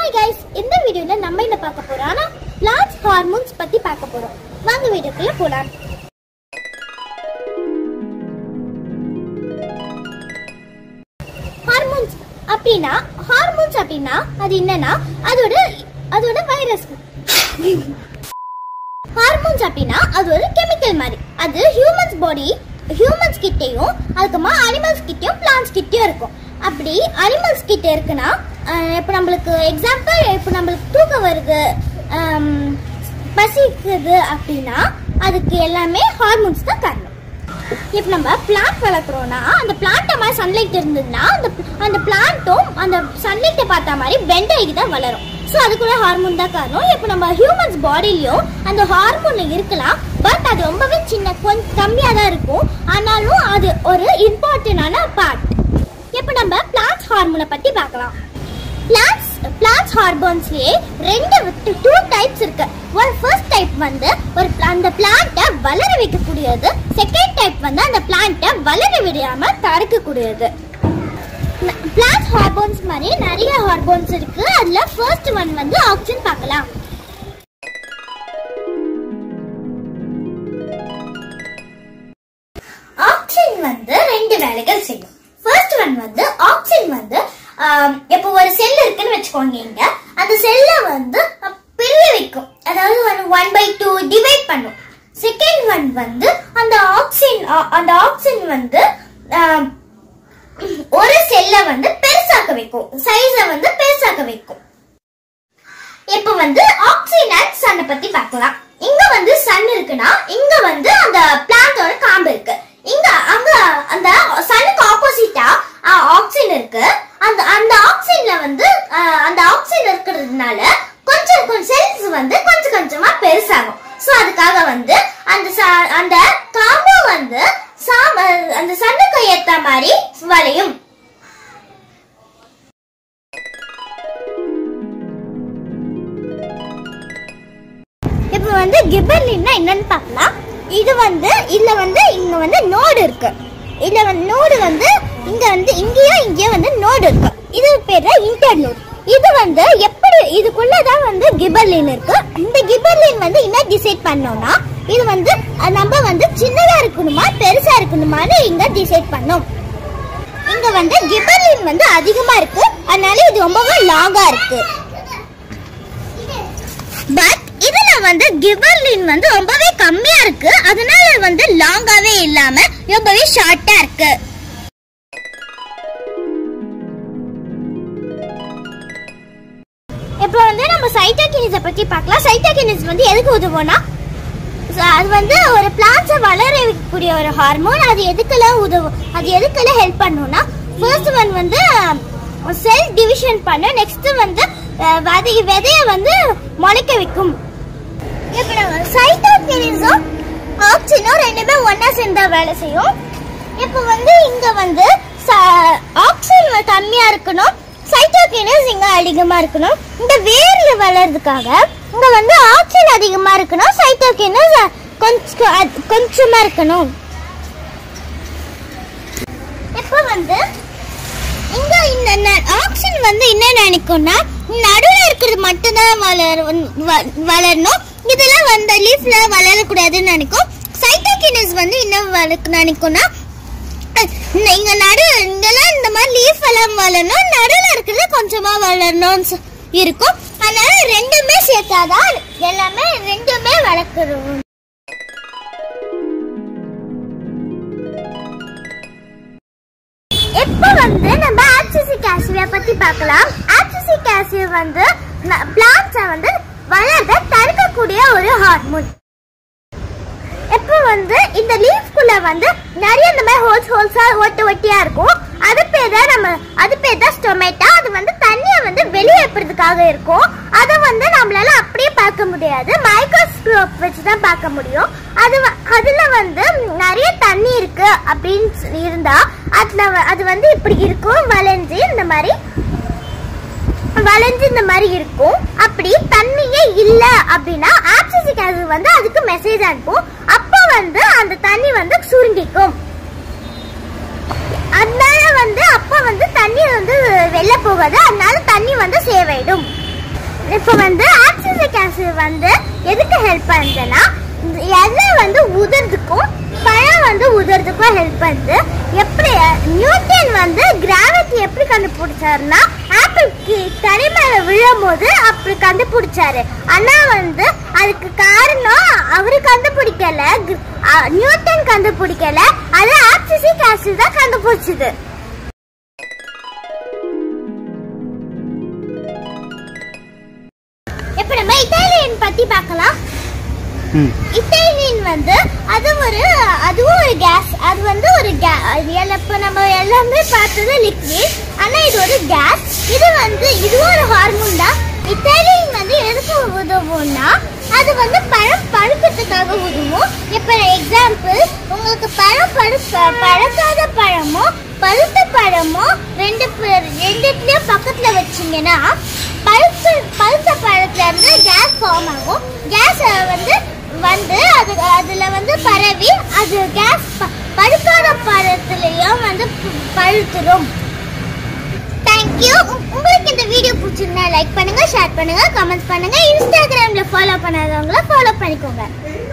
hi guys இந்த வீடியோல நம்ம என்ன பார்க்க போறோம்னா பிளான்ஸ் ஹார்மோன்ஸ் பத்தி பார்க்க போறோம் வாங்க வீடியோக்குள்ள போலாம் ஹார்மோன்ஸ் அப்படின்னா ஹார்மோன்ஸ் அப்படின்னா அது என்னன்னா அதோட அதோட வைரஸ் ஹார்மோன்ஸ் அப்படின்னா அது ஒரு கெமிக்கல் மாதிரி அது ஹியூமன்ஸ் பாடி ஹியூமன்ஸ் கிட்டயும் அதுக்கப்புறமா அனிமல்ஸ் கிட்டயும் பிளான்ஸ் கிட்டயும் இருக்கும் அப்படி அனிமல்ஸ் கிட்ட இருக்குன்னா அஹ், இப்போ நம்மளுக்கு எக்ஸாம்பிள் இப்போ நம்மளுக்கு தூக்கம் வருது ஆம், பசிக்குது அப்படின்னா அதுக்கு எல்லாமே ஹார்மோன்ஸ் தான் காரணம் இப்போ நம்ம பிளான்ட் வளர்க்குறோம்னா அந்த பிளான்ட் மாதிரி சன்லைட் இருந்ததுன்னா அந்த அந்த பிளான்ட்டும் அந்த சன்லைட்டை பார்த்த மாதிரி பெண்ட் ஆகி தான் வளரும் ஸோ அதுக்குள்ள ஹார்மோன் தான் காரணம் இப்போ நம்ம ஹியூமன்ஸ் பாடிலையும் அந்த ஹார்மோன் இருக்கலாம் பட் அது ரொம்பவே சின்ன கொஞ்சம் கம்மியாக தான் இருக்கும் ஆனாலும் அது ஒரு இம்பார்ட்டண்டான பார்ட் இப்போ நம்ம பிளான்ட் ஹார்மோனை பற்றி பார்க்கலாம் பிளான்ட்ஸ் பிளான்ட்ஸ் ஹார்மோன்ஸ்லயே ரெண்டு டூ டைப்ஸ் இருக்கு ஒரு ஃபர்ஸ்ட் டைப் வந்து ஒரு pla- அந்த பிளான்ட்டை வளர வைக்கக்கூடியது செகண்ட் டைப் வந்து அந்த பிளான்ட்டை வளர விடாம தடுக்கக்கூடியது பிளான்ட் ஹார்மோன்ஸ் மாதிரி நிறைய ஹார்மோன்ஸ் இருக்கு அதுல ஃபர்ஸ்ட் ஒன் வந்து ஆக்சிஜன் பார்க்கலாம் ஆக்சிஜன் வந்து ரெண்டு வேலைகள் செய்யும் ஃபர்ஸ்ட் ஒன் வந்து ஆக்சிஜன் வந்து ஆம், இப்போ ஒரு செல் இருக்குன்னு வச்சுக்கோங்க இங்க அந்த செல்லை வந்து அஹ், பிரிய வைக்கும் அதாவது ஒன் பை டூ டிவைட் பண்ணும் செகண்ட் ஒன் வந்து அந்த ஆக்சிஜன் அந்த ஆக்சிஜன் வந்து ஆம், ஒரு செல்லை வந்து பெருசாக்க வைக்கும் சைஸை வந்து பெருசாக்க வைக்கும் இப்ப வந்து ஆக்சிஜன் அண்ட் சன்னை பத்தி பார்க்கலாம் இங்க வந்து சன் இருக்குன்னா இங்க வந்து அந்த பிளான்ட்டோட காம்பு இருக்கு இங்க அங்க அந்த சன்னுக்கு ஆப்போசிட்டா ஆக்சிஜன் இருக்கு அந்த அந்த ஆக்சிஜன்ல வந்து அஹ், அந்த ஆக்சிஜன் இருக்கிறதுனால கொஞ்சம் கொஞ்சம் செல்ஸ் வந்து கொஞ்சம் கொஞ்சமா பெருசாகும் சோ அதுக்காக வந்து அந்த ச- அந்த காம்பு வந்து சாம அந்த சன்னுக்கு ஏத்த மாதிரி வளையும் இப்போ வந்து கிபர்லின்னா என்னன்னு பார்க்கலாம் இது வந்து இதுல வந்து இங்க வந்து நோடு இருக்கு இதுல வந்து நோடு வந்து இங்க வந்து இங்கேயும் இங்கேயும் வந்து நோடு இருக்கு இது பேர் இன்டர்நோட் இது வந்து எப்படி இதுக்குள்ளதான் வந்து கிபர்லின் இருக்கு இந்த கிபர்லின் வந்து என்ன டிசைட் பண்ணோம்னா இது வந்து அஹ், நம்ம வந்து சின்னதா இருக்கணுமா பெருசா இருக்கணுமான்னு இங்க டிசைட் பண்ணோம் இங்க வந்து கிபர்லின் வந்து அதிகமா இருக்கு அதனால இது ரொம்பவே லாங்கா இருக்கு பட் இதுல வந்து கிபர்லின் வந்து ரொம்பவே கம்மியா இருக்கு அதனால வந்து லாங்காவே இல்லாம ரொம்பவே ஷார்ட்டா இருக்கு இப்போ வந்து நம்ம சைட்டோகினிஸை பத்தி பார்க்கலாம் சைட்டோகினிஸ் வந்து எதுக்கு உதவும்னா So, அது வந்து ஒரு பிளான்ட்ஸை வளர வைக்கக்கூடிய ஒரு ஹார்மோன் அது எதுக்கெல்லாம் உதவும் அது எதுக்கெல்லாம் ஹெல்ப் பண்ணும்னா ஃபர்ஸ்ட் ஒன் வந்து செல் டிவிஷன் பண்ண நெக்ஸ்ட் வந்து அஹ், விதை விதைய வந்து முளைக்க வைக்கும் இப்போ நம்ம சைட்டோகினிஸும் ஆக்சிஜனும் ரெண்டுமே ஒண்ணா சேர்ந்தா வேலை செய்யும் இப்போ வந்து இங்க வந்து ஆக்சிஜன் கம்மியா இருக்கணும் சைட்டோகினஸ் இங்க அதிகமா இருக்கணும் இந்த வேர்ல வளர்றதுக்காக இங்க வந்து ஆக்சிஜன் அதிகமா இருக்கணும் சைட்டோகினஸ் கொஞ்சம் அ- கொஞ்சமா இருக்கணும் இப்போ வந்து இங்க இந்த ஆக்சிஜன் வந்து என்ன நினைக்கும்னா நடுவுல இருக்கிறது மட்டும்தான் வளர வ- வளரணும் இதெல்லாம் வந்து லீஃப்ல வளரக்கூடாதுன்னு நினைக்கும் சைட்டோகினஸ் வந்து என்ன வளர்க்க நினைக்கும்னா அஹ், இந்த- இங்க நடு இங்கெல்லாம் இந்த மாதிரி லீஃப் எல்லாம் வளரணும் நடுவுல இருக்கிறது கொஞ்சமா வளரணும்னு சொ- இருக்கும் அதனால ரெண்டுமே சேர்த்தாதான் எல்லாமே ரெண்டுமே வளர்க்குறோம் இப்போ வந்து நம்ம ஆக்சிசிக் ஆசிடை பத்தி பார்க்கலாம் ஆக்சிசிக் ஆசிட் வந்து பிளான்ட்ஸை வந்து வளர தடுக்கக்கூடிய ஒரு ஹார்மோன் இப்போ வந்து இந்த லீஃப்குள்ள வந்து நிறைய இந்த மாதிரி ஹோல்ஸ் ஹோல்ஸா ஒட்டு ஒட்டியா இருக்கும் அது பேர் தான் நம்ம அது பேர் தான் ஸ்டொமேட்டா அது வந்து தண்ணியை வந்து வெளியேற்றுறதுக்காக இருக்கும் அதை வந்து நம்மளால அப்படியே பார்க்க முடியாது மைக்ரோஸ்கோப் வச்சு தான் பார்க்க முடியும் அது வ- அதுல வந்து நிறைய தண்ணி இருக்கு அப்படின்னு சொல்லி இருந்தா அதுல வ- அது வந்து இப்படி இருக்கும் வளைஞ்சு இந்த மாதிரி வளைஞ்சு இந்த மாதிரி இருக்கும் அப்படி தண்ணியே இல்ல அப்படின்னா ஆப்சிசிக் ஆசிட் வந்து அதுக்கு மெசேஜ் அனுப்பும் அப்ப வந்து அந்த தண்ணி வந்து சுருங்கிக்கும் அதனால வந்து அப்ப வந்து தண்ணி வந்து வெளில போகாது அதனால தண்ணி வந்து சேவ் ஆயிடும் இப்போ வந்து ஆக்சிலிக் ஆசிட் வந்து எதுக்கு ஹெல்ப் பண்ணுதுன்னா இந்த இலை வந்து உதிர்றதுக்கும் பழம் வந்து உதிர்றதுக்கும் ஹெல்ப் பண்ணுது எப்படி நியூட்டன் வந்து கிராவிட்டி எப்படி கண்டுபிடிச்சாருன்னா ஆப்பிள் தனி மேல விழும் போது அப்படி கண்டுபிடிச்சாரு ஆனா வந்து அதுக்கு காரணம் அவரு கண்டுபிடிக்கல கு- அ, நியூட்டன் கண்டுபிடிக்கல அது ஆக்சிலிக் ஆசிட் தான் கண்டுபிடிச்சது இப்ப நம்ம இத்தாலியன் பத்தி பார்க்கலாம் ம் இத்தாலியன் வந்து அது ஒரு அதுவும் ஒரு கேஸ் அது வந்து ஒரு கேஸ் இப்போ நம்ம எல்லாமே பார்த்தது லிக்விட் ஆனா இது ஒரு கேஸ் இது வந்து இதுவும் ஒரு ஹார்மோன் தான் இத்தாலியன் வந்து எதுக்கு உதவும்னா அது வந்து பழம் பழுக்கிறதுக்காக உதவும் இப்போ எக்ஸாம்பிள் உங்களுக்கு பழம் பழு ப- பழுக்காத பழமோ பழுத்த பழமோ ரெண்டு பே- ரெண்டுத்துலயும் பக்கத்துல வச்சீங்கன்னா பழுத்த பழுத்த பழத்துல இருந்து கேஸ் ஃபார்ம் ஆகும் கேஸ் வந்து வந்து அது அதுல வந்து பரவி அது கேஸ் பழுக்காத பழத்துலயும் வந்து ப- பழுத்துரும் தேங்க்யூ உங்களுக்கு இந்த வீடியோ பிடிச்சிருந்தா லைக் பண்ணுங்க ஷேர் பண்ணுங்க கமெண்ட் பண்ணுங்க இன்ஸ்டாகிராம்ல ஃபாலோ பண்ணாதவங்கள ஃபாலோ பண்ணிக்கோங்க